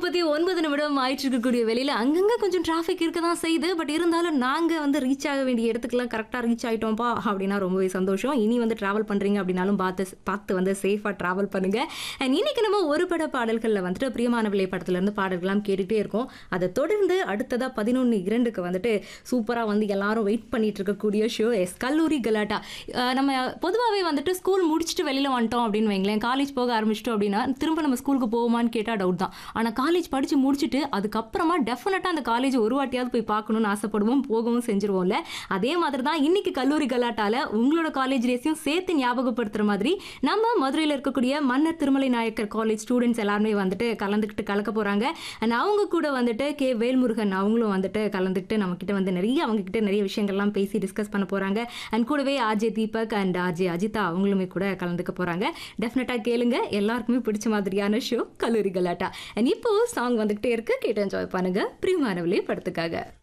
முப்பத்தி ஒன்பது நிமிடம் ஆயிட்டு இருக்கக்கூடிய வெளியில அங்கங்க கொஞ்சம் டிராஃபிக் இருக்க தான் செய்யுது பட் இருந்தாலும் நாங்க வந்து ரீச் ஆக வேண்டிய இடத்துக்குலாம் கரெக்டாக ரீச் ஆயிட்டோம்ப்பா அப்படின்னா ரொம்பவே சந்தோஷம் இனி வந்து டிராவல் பண்றீங்க அப்படின்னாலும் பார்த்து பார்த்து வந்து சேஃபாக டிராவல் பண்ணுங்க அண்ட் இன்னைக்கு நம்ம ஒரு பட பாடல்களில் வந்துட்டு பிரியமான விலை படத்துல இருந்து பாடல்கள்லாம் கேட்டுகிட்டே இருக்கோம் அதை தொடர்ந்து அடுத்ததா பதினொன்று இரண்டுக்கு வந்துட்டு சூப்பராக வந்து எல்லாரும் வெயிட் பண்ணிட்டு இருக்கக்கூடிய ஷோ எஸ் கல்லூரி கலாட்டா அஹ் நம்ம பொதுவாகவே வந்துட்டு ஸ்கூல் முடிச்சுட்டு வெளியில் வந்துட்டோம் அப்படின்னு வைங்களேன் காலேஜ் போக ஆரம்பிச்சிட்டோம் அப்படின்னா திரும்ப நம்ம ஸ்கூலுக்கு போவோமான்னு கேட்டால் டவுட் தான் ஆனால் காலேஜ் படித்து முடிச்சுட்டு அதுக்கப்புறமா டெஃபினட்டாக அந்த காலேஜ் ஒரு வாட்டியாவது போய் பார்க்கணும்னு ஆசைப்படுவோம் போகவும் செஞ்சுருவோம்ல அதே மாதிரி தான் இன்னைக்கு கல்லூரி கலாட்டால உங்களோட காலேஜ் டேஸையும் சேர்த்து ஞாபகப்படுத்துற மாதிரி நம்ம மதுரையில் இருக்கக்கூடிய மன்னர் திருமலை நாயக்கர் காலேஜ் ஸ்டூடெண்ட்ஸ் எல்லாருமே வந்துட்டு கலந்துக்கிட்டு கலக்க போகிறாங்க அண்ட் அவங்க கூட வந்துட்டு கே வேல்முருகன் அவங்களும் வந்துட்டு கலந்துக்கிட்டு நம்மக்கிட்ட வந்து நிறைய அவங்க கிட்ட நிறைய விஷயங்கள்லாம் பேசி டிஸ்கஸ் பண்ண போகிறாங்க அண்ட் கூடவே RJ Deepak and RJ Ajitha அவங்களுமே கூட கலந்துக்க போகிறாங்க டெஃபினட்டாக கேளுங்க எல்லாருக்குமே பிடிச்ச மாதிரியான ஷோ கல்லூரி கலாட்டா அண்ட் இப்போ சாங் வந்துகிட்டே இருக்கு கேட்டு என்ஜாய் பண்ணுங்க பிரியமானவளே படத்துக்காக